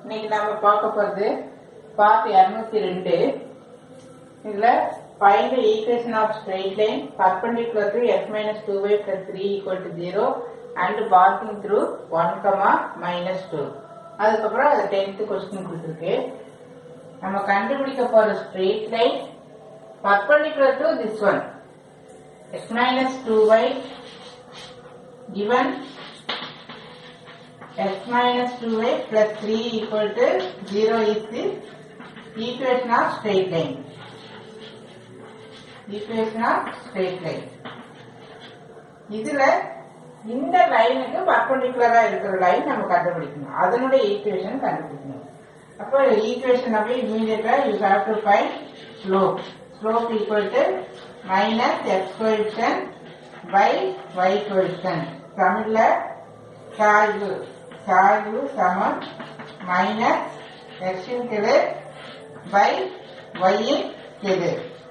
இன்னைக்கு நாம பார்க்க போறது பார்ட் இருநூத்தி ரெண்டு இதுல find the equation of straight line perpendicular to x minus 2y plus 3 equal to 0 and passing through 1 comma minus 2 அதுக்கப்புறம் அது 10th கொஸ்டின் கொடுத்துருக்கு நம்ம கண்டுபிடிக்க போற straight line perpendicular to this one x minus 2y given x minus 2y plus 3 equal to 0 is the equation of straight line. Equation of straight line. இதுல இந்த லைனுக்கு பர்பண்டிகுலரா இருக்கிற லைன் நம்ம கண்டுபிடிக்கணும் அதனுடைய ஈக்குவேஷன் கண்டுபிடிக்கணும் அப்போ ஈக்குவேஷன் இமீடியட்டா you have to find slope slope equal to minus X coefficient by Y coefficient தமிழ்ல சாய்வு சாய்வு சமம் மைனஸ் எக்ஸின் கெழு பை ஒய்யின் கெழு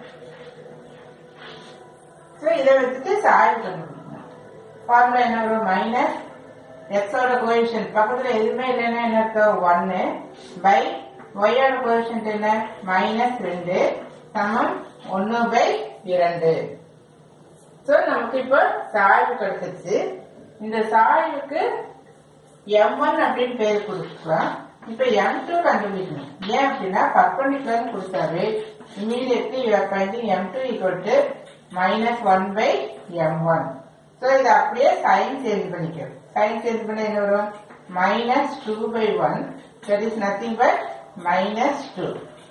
ஸோ இதை வச்சுட்டு சாய்வு கண்டுபிடிக்கணும் ஃபார்முலா என்ன வரும் மைனஸ் எக்ஸோட கோஎஃபிஷியன்ட் பக்கத்துல எதுவுமே இல்லைன்னா என்ன அர்த்தம் ஒன்னு பை ஒய்யோட கோஎஃபிஷியன்ட் என்ன மைனஸ் ரெண்டு சமம் ஒன்னு பை இரண்டு ஸோ நமக்கு இப்போ சாய்வு கிடைச்சிருச்சு இந்த சாய்வுக்கு எம் ஒன் அப்படின்னு பேர் கொடுக்கலாம் இப்போ எம் டூ கண்டுபிடிக்கணும் ஏன் அப்படின்னா பர்பண்டிகுலர்னு கொடுத்தாரு immediately you are finding M two equal to minus one by M one so இதை அப்படியே சைன் சேஞ்ச் பண்ணிக்கிறோம் சைன் சேஞ்ச் பண்ண என்ன வரும் minus two by one that is nothing but minus two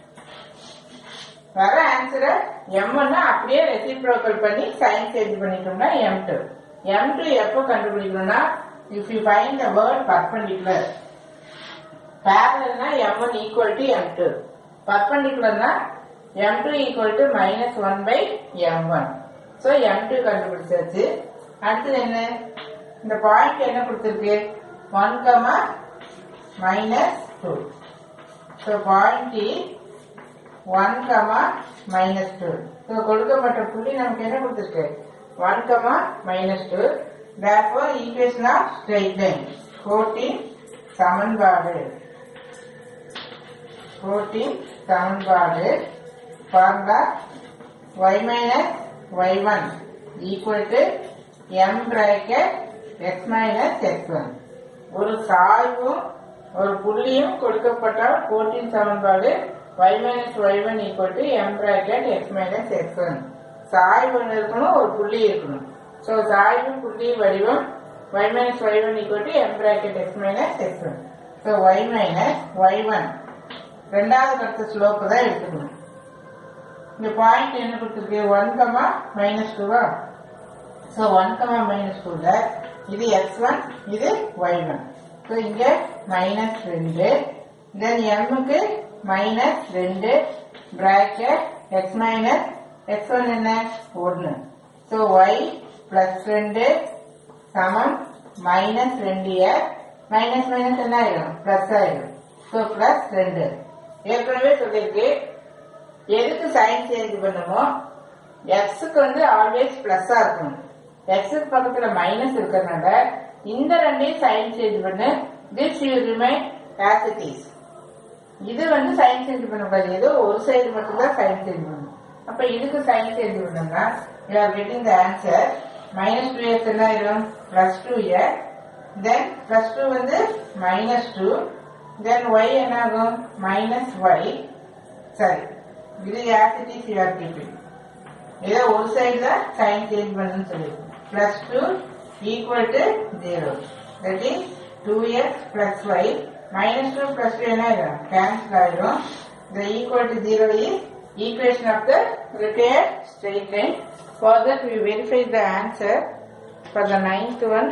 வர ஆன்சரை எம் ஒன்னா அப்படியே ரெசிப்ரோக்கல் பண்ணி சைன் சேஞ்ச் பண்ணிட்டோம்னா எம் டூ எம் டூ எப்போ கண்டுபிடிக்கணும்னா if you find the word perpendicular பேரல்னா M one equal to M two பர்பண்டிகுலர்னா M two equal to minus one by M one so M two கண்டுபிடிச்சாச்சு அடுத்தது என்ன இந்த பாயிண்ட் என்ன கொடுத்துருக்கு one comma minus two so point one comma minus two so கொடுக்கப்பட்ட புள்ளி நமக்கு என்ன கொடுத்துருக்கு one comma minus two therefore equation of straight line கோட்டின் சமன்பாடு கோட்டின் சமன்பாடு formula y minus y1 equal to m bracket x minus x1 ஒரு சாய்வும் ஒரு புள்ளியும் கொடுக்கப்பட்டால் கோட்டின் சமன்பாடு y minus y1 equal to m bracket x minus x1 சாய்வு ஒண்ணு இருக்கணும் ஒரு புள்ளி இருக்கணும் ஸோ சாய்வு புள்ளி வடிவம் y minus y1 equal to m bracket x minus x1 so y minus y1 ரெண்டாவது கருத்து ஸ்லோப்பு தான் எடுத்துக்கணும் இந்த பாயிண்ட் என்ன கொடுத்துருக்கு ஒன் கமா மைனஸ் டூவா ஸோ ஒன் கமா மைனஸ் டூல இது எக்ஸ் ஒன் இது ஒய் ஒன் ஸோ இங்க மைனஸ் ரெண்டு தென் எம்முக்கு மைனஸ் ரெண்டு bracket x minus x one என்ன ஒன்று ஸோ ஒய் பிளஸ் ரெண்டு சமம் மைனஸ் ரெண்டு எக்ஸ் மைனஸ் மைனஸ் என்ன ஆயிடும் பிளஸ் ஆயிடும் ஸோ பிளஸ் ரெண்டு ஏற்கனவே சொல்லியிருக்கு எதுக்கு சைன் சேஞ்ச் பண்ணுமோ எக்ஸுக்கு வந்து ஆல்வேஸ் பிளஸ்ஸா இருக்கணும் எக்ஸுக்கு பக்கத்துல மைனஸ் இருக்கிறதுனால இந்த ரெண்டையும் சைன் சேஞ்ச் பண்ணு this you remain as it is இது வந்து சைன் சேஞ்ச் பண்ணக்கூடாது ஏதோ ஒரு சைடு மட்டும்தான் சைன் சேஞ்ச் பண்ணணும் அப்ப இதுக்கு சைன் சேஞ்ச் பண்ணோம்னா you are getting the answer minus two x என்ன ஆயிடும் plus two x then plus two வந்து மைனஸ் டூ தென் ஒய் என்ன ஆகும் மைனஸ் ஒய் சரி இது as it is you are keeping ஏதோ ஒரு சைடு தான் சைன் சேஞ்ச் பண்ணணும்னு சொல்லியிருக்கோம் plus two equal to zero that is two x plus y minus two plus two என்ன ஆயிடும் கேன்சல் ஆயிடும் the equal to zero is equation of the required straight line for that we verify the answer for the ninth one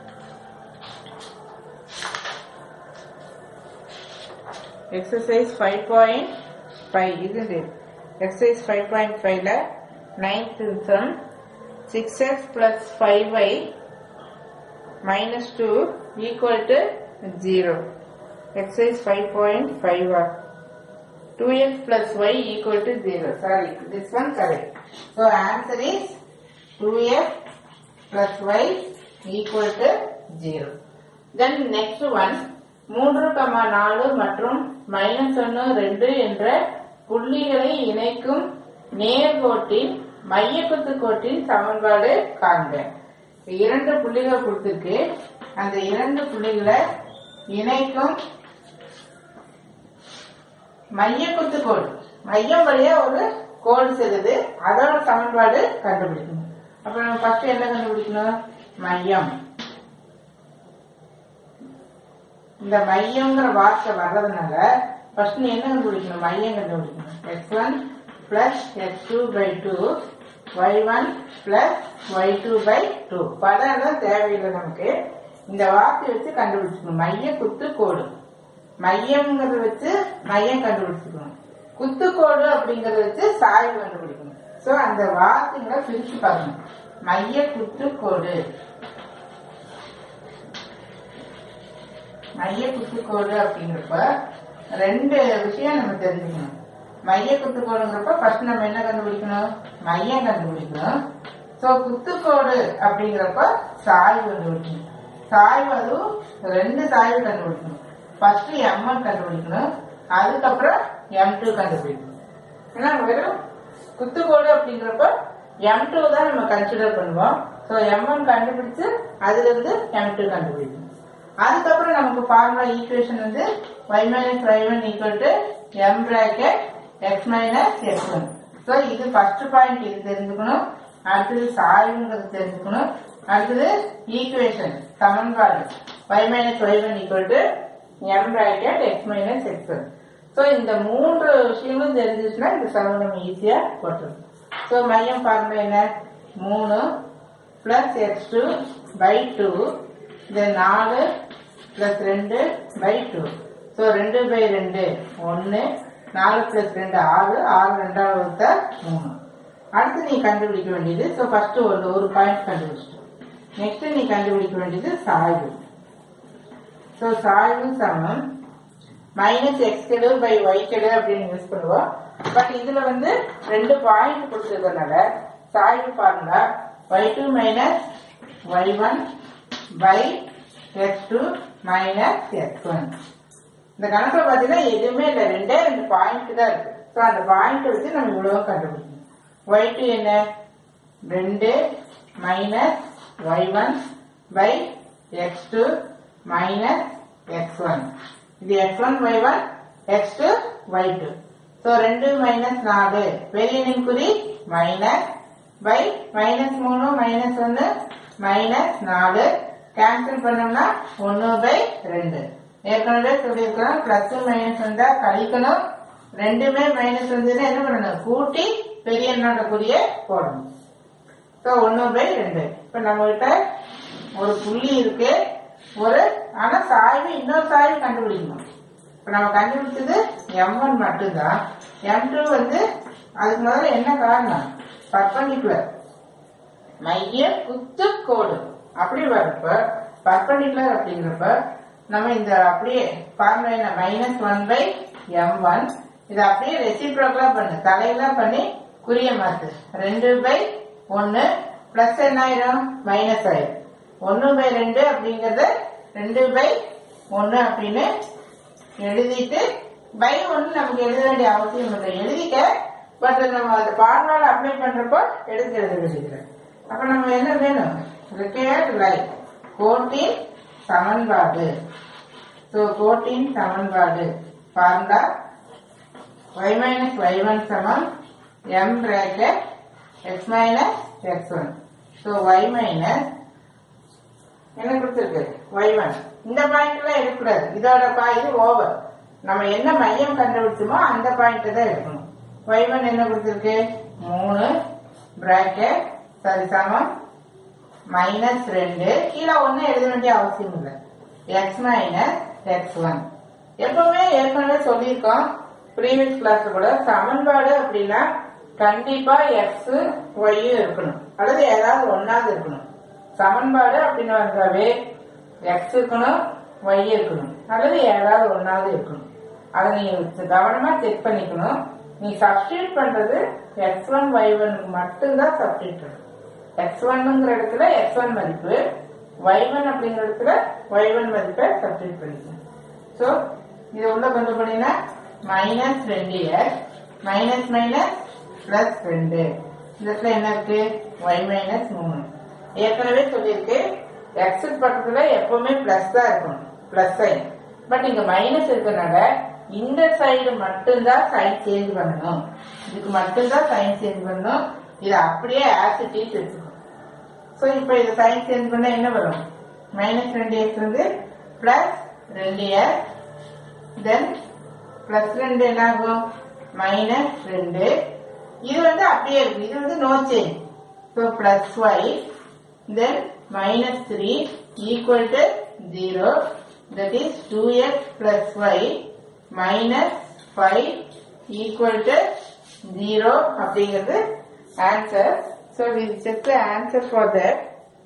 exercise 5.5 isn't it exercise 5.5 ல ninth sum 6x plus 5y minus 2 equal to 0 exercise 5.5 ah 2x plus y equal to 0 sorry this one correct so answer is 2x plus y equal to 0 then next one மூன்று comma நாலு மற்றும் minus ஒன்னு ரெண்டு என்ற புள்ளிகளை இணைக்கும் நேர்கோட்டின் மையக்குத்து கோட்டின் சமன்பாடு காண்க இரண்டு புள்ளிகள் கொடுத்திருக்கு அந்த இரண்டு புள்ளிகளை இணைக்கும் மையக்குத்து கோடு மையம் வழியா ஒரு கோடு செல்லுது அதோட சமன்பாடு கண்டுபிடிக்கணும் அப்ப நம்ம ஃபர்ஸ்ட் என்ன கண்டுபிடிக்கணும் மையம் இந்த மையம்ங்கிற வார்த்தை வர்றதுனால ஃபர்ஸ்ட் நீ என்ன கண்டுபிடிக்கணும் மையம் கண்டுபிடிக்கணும் x one plus x two by two y one plus y two by two படம் எல்லாம் தேவையில்லை நமக்கு இந்த வார்த்தையை வச்சு கண்டுபிடிச்சுக்கணும் மைய குத்து கோடு மையம்ங்கிறத வச்சு மையம் கண்டுபிடிச்சுக்கணும் குத்துக்கோடு அப்படிங்கறத வச்சு சாய்வு கண்டுபிடிக்கணும் சோ அந்த வார்த்தைகளை பிரிச்சு பார்க்கணும் மைய குத்துக்கோடு மைய குத்துக்கோடு அப்படிங்கிறப்ப ரெண்டு விஷயம் நம்ம தெரிஞ்சுக்கணும் மைய குத்துக்கோடுங்கிறப்ப ஃபர்ஸ்ட் நம்ம என்ன கண்டுபிடிக்கணும் மையம் கண்டுபிடிக்கணும் சோ குத்துக்கோடு அப்படிங்கிறப்ப சாய்வு கண்டுபிடிக்கணும் சாய்வு அதுவும் ரெண்டு சாய்வு கண்டுபிடிக்கணும் ஃபர்ஸ்ட் எம்என் கண்டுபிடிக்கணும் அதுக்கப்புறம் எம் டூ கண்டுபிடிக்கணும் ஏன்னா வெறும் குத்துக்கோடு அப்படிங்கிறப்ப எம் டூ தான் நம்ம கன்சிடர் பண்ணுவோம் ஸோ எம் ஒன் கண்டுபிடிச்சு அதுல இருந்து எம் டூ கண்டுபிடிக்கணும் அதுக்கப்புறம் நமக்கு ஃபார்முலா ஈக்குவேஷன் வந்து y minus y one equal to m bracket x minus x one so இது ஃபர்ஸ்ட் பாயிண்ட் இது தெரிஞ்சுக்கணும் அடுத்தது சாய்வுங்கிறது தெரிஞ்சுக்கணும் அடுத்தது ஈக்குவேஷன் சமன்பாடு y minus y one equal to m bracket x minus x one so இந்த மூன்று விஷயங்களும் தெரிஞ்சிச்சுன்னா இந்த செலவு நம்ம ஈஸியா போட்டுருக்கோம் ஸோ மையம் ஃபார்முலா என்ன மூணு plus x two by two இது நாலு பிளஸ் ரெண்டு பை டூ ஸோ ரெண்டு பை ரெண்டு ஒன்று நாலு பிளஸ் ரெண்டு ஆறு ஆறு ரெண்டாவது வகுத்த மூணு அடுத்து நீ கண்டுபிடிக்க வேண்டியது ஸோ ஃபர்ஸ்ட் ஒரு ஒரு பாயிண்ட் கண்டுபிடிச்சிட்டோம் நெக்ஸ்ட் நீ கண்டுபிடிக்க வேண்டியது சாய்வு ஸோ சாய்வு சமம் மைனஸ் எக்ஸ் கெடு பை ஒய் கெடு அப்படின்னு யூஸ் பண்ணுவோம் பட் இதுல வந்து ரெண்டு பாயிண்ட் கொடுத்ததுனால சாய்வு formula y two minus y one by x two minus x one இந்த கணக்குல பாத்தீங்கன்னா எதுவுமே இல்லை ரெண்டே ரெண்டு பாயிண்ட் தான் இருக்கு ஸோ அந்த பாயிண்ட் வச்சு நம்ம இவ்வளவு கண்டுபிடிக்கணும் ஒய் டூ என்ன ரெண்டு minus y one by x two minus x one இது x one y one x two y two so ரெண்டு மைனஸ் நாலு பெரிய குறி மைனஸ் பை மைனஸ் மூணு மைனஸ் ஒன்று மைனஸ் நாலு கேன்சல் பண்ணோம்னா ஒன்று பை ரெண்டு ஏற்கனவே சொல்லியிருக்கிறோம் பிளஸ் மைனஸ் வந்தா கழிக்கணும் ரெண்டுமே மைனஸ் வந்ததுன்னா என்ன பண்ணணும் கூட்டி பெரிய எண்ணோட குறிய போடணும் ஸோ ஒன்று பை ரெண்டு இப்போ நம்ம கிட்ட ஒரு புள்ளி இருக்கு ஒரு ஆனா சாய்வு இன்னொரு சாய்வு கண்டுபிடிக்கணும் இப்போ நம்ம கண்டுபிடிச்சது எம் ஒன் மட்டும்தான் எம் டூ வந்து அதுக்கு முதல்ல என்ன காரணம் பர்பண்டிகுலர் மைய குத்து கோடு அப்படி வரப்ப பர்பண்டிகுலர் அப்படிங்கிறப்ப நம்ம இந்த அப்படியே formula minus one by M one இதை அப்படியே ரெசிப்ரோக்கலா பண்ணு தலையெல்லாம் பண்ணி குறிய மாத்து ரெண்டு பை ஒன்னு பிளஸ் என்ன ஆயிரும் மைனஸ் ஆயிரும் ஒன்னு பை ரெண்டு அப்படிங்கறது ரெண்டு பை ஒன்னு அப்படின்னு எழுதிட்டு பை ஒன்னு நமக்கு எழுத வேண்டிய அவசியம் இல்லை எழுதிக்க பட் நம்ம அந்த ஃபார்முலா அப்ளை பண்றப்போ எடுத்து எழுத வேண்டியது அப்ப நம்ம என்ன வேணும் ரிப்பேர்ட் லைன் கோட்டின் சமன்பாடு ஸோ கோட்டின் சமன்பாடு ஃபார்முலா y minus y1 சமம் m bracket x minus x1 so y minus என்ன கொடுத்திருக்கு y1 இந்த பாயிண்ட்ல எடுக்கக்கூடாது இதோட பா- இது ஓவர் நம்ம என்ன மையம் கண்டுபிடிச்சோமோ அந்த பாயிண்ட் தான் எடுக்கணும் y1 என்ன கொடுத்திருக்கு மூணு பிராக்கெட் சரி சமம் மைனஸ் ரெண்டு கீழே ஒண்ணு எழுத வேண்டிய அவசியம் இல்லை எக்ஸ் மைனஸ் எக்ஸ் ஒன் எப்பவுமே ஏற்கனவே சொல்லியிருக்கோம் ப்ரீவியஸ் கிளாஸ் கூட சமன்பாடு அப்படின்னா கண்டிப்பா எக்ஸ் ஒய் இருக்கணும் அல்லது ஏதாவது ஒன்னாவது இருக்கணும் சமன்பாடு அப்படின்னு வந்தாவே எக்ஸ் இருக்கணும் ஒய் இருக்கணும் அல்லது ஏதாவது ஒன்னாவது இருக்கணும் அதை நீங்க கவனமா செக் பண்ணிக்கணும் நீ சப்ஸ்டியூட் பண்றது எக்ஸ் ஒன் ஒய் ஒனுக்கு மட்டும்தான் சப்ஸ்டியூட் பண்ணணும் எக்ஸ் ஒன்னுங்கிற இடத்துல எக்ஸ் ஒன் மதிப்பு ஒய் ஒன் அப்படிங்கிற இடத்துல ஒய் ஒன் மதிப்பை சப்ஸ்டியூட் பண்ணிக்கணும் ஸோ இதை உள்ள கொண்டு போனீங்கன்னா மைனஸ் ரெண்டு எக்ஸ் மைனஸ் மைனஸ் பிளஸ் ரெண்டு இந்த இடத்துல என்ன இருக்கு ஒய் மைனஸ் மூணு ஏற்கனவே சொல்லியிருக்கு எக்ஸ் பக்கத்துல எப்பவுமே பிளஸ் தான் இருக்கணும் பிளஸ் சைன் பட் இங்க மைனஸ் இருக்கனால இந்த சைடு மட்டும்தான் சைன் சேஞ்ச் பண்ணணும் இதுக்கு மட்டும்தான் சைன் சேஞ்ச் பண்ணணும் இது அப்படியே ஆசிட்டிஸ் எடுத்துக்கணும் ஸோ இப்போ இதை சைன் சேஞ்ச் பண்ணா என்ன வரும் மைனஸ் ரெண்டு எக்ஸ் வந்து பிளஸ் ரெண்டு எக்ஸ் தென் பிளஸ் ரெண்டு என்ன ஆகும் மைனஸ் ரெண்டு இது வந்து அப்படியே இருக்கு இது வந்து no change so plus y then minus three equal to zero that is two x plus y minus five equal to zero அப்படிங்கிறது answer so we check the answer for that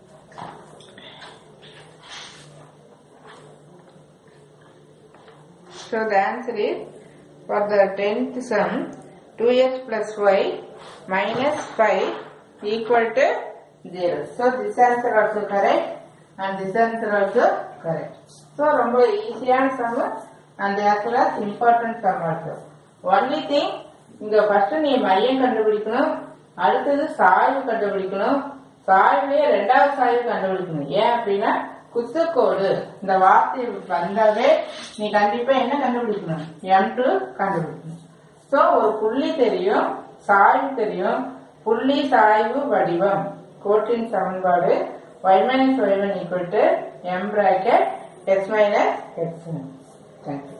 So the answer is for the tenth sum 2x plus y minus 5 equal to 0. So this answer also correct and this answer also correct. So ரொம்ப ஈஸியான sum and as well as important sum also. Only thing இங்க first நீ மையம் கண்டுபிடிக்கணும் அடுத்தது சாய்வு கண்டுபிடிக்கணும் சாய்வுலயே ரெண்டாவது சாய்வு கண்டுபிடிக்கணும் ஏன் அப்படின்னா குத்துக்கோடு இந்த வார்த்தை வந்தாவே நீ கண்டிப்பா என்ன கண்டுபிடிக்கணும் எம் டூ கண்டுபிடிக்கணும் சோ ஒரு புள்ளி தெரியும் சாய்வு தெரியும் புள்ளி சாய்வு வடிவம் கோட்டின் சமன்பாடு y minus y one equal to m bracket x minus எக்ஸ் தேங்க்யூ